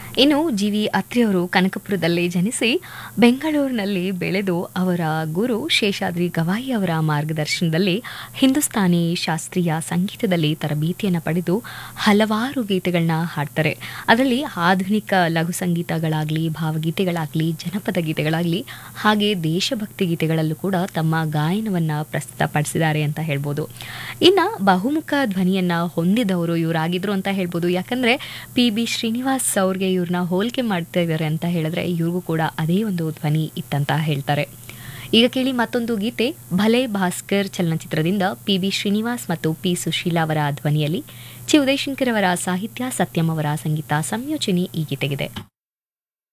ಇನ್ನು G V ಅತ್ರಿಯವರು ಕನಕಪುರದಲ್ಲಿ ಜನಿಸಿ ಬೆಂಗಳೂರಿನಲ್ಲಿ ಬೆಳೆದು ಅವರ ಗುರು ಶೇಷಾದ್ರಿ ಗವಾಯಿ ಅವರ ಮಾರ್ಗದರ್ಶನದಲ್ಲಿ ಹಿಂದೂಸ್ತಾನಿ ಶಾಸ್ತ್ರೀಯ ಸಂಗೀತದಲ್ಲಿ ತರಬೇತಿಯನ್ನು ಪಡೆದು ಹಲವಾರು ಗೀತೆಗಳನ್ನ ಹಾಡ್ತಾರೆ ಅದರಲ್ಲಿ ಆಧುನಿಕ ಲಘು ಸಂಗೀತಗಳಾಗಲಿ ಭಾವಗೀತೆಗಳಾಗಲಿ ಜನಪದ ಗೀತೆಗಳಾಗಲಿ ಹಾಗೆ ದೇಶಭಕ್ತಿ ಗೀತೆಗಳಲ್ಲೂ ಕೂಡ ತಮ್ಮ ಗಾಯನವನ್ನು ಪ್ರಸ್ತುತಪಡಿಸಿದ್ದಾರೆ ಅಂತ ಹೇಳ್ಬೋದು ಇನ್ನು ಬಹುಮುಖ ಧ್ವನಿಯನ್ನ ಹೊಂದಿದವರು ಇವರಾಗಿದ್ರು ಅಂತ ಹೇಳ್ಬೋದು ಯಾಕಂದ್ರೆ ಪಿ ಬಿ ಶ್ರೀನಿವಾಸ್ ಅವ್ರಿಗೆ ಇವ್ರನ್ನ ಹೋಲಿಕೆ ಮಾಡ್ತಾ ಇದ್ದಾರೆ ಅಂತ ಹೇಳಿದ್ರೆ ಇವ್ರಿಗೂ ಕೂಡ ಅದೇ ಒಂದು ಧ್ವನಿ ಇತ್ತಂತ ಹೇಳ್ತಾರೆ ಈಗ ಕೇಳಿ ಮತ್ತೊಂದು ಗೀತೆ ಭಲೆ ಭಾಸ್ಕರ್ ಚಲನಚಿತ್ರದಿಂದ ಪಿ ಬಿ ಶ್ರೀನಿವಾಸ್ ಮತ್ತು ಪಿ ಸುಶೀಲಾ ಅವರ ಧ್ವನಿಯಲ್ಲಿ ಚಿ ಉದಯಶಂಕರ್ ಅವರ ಸಾಹಿತ್ಯ ಸತ್ಯಂ ಅವರ ಸಂಗೀತ ಸಂಯೋಜನೆ ಈ ಗೀತೆಗಿದೆ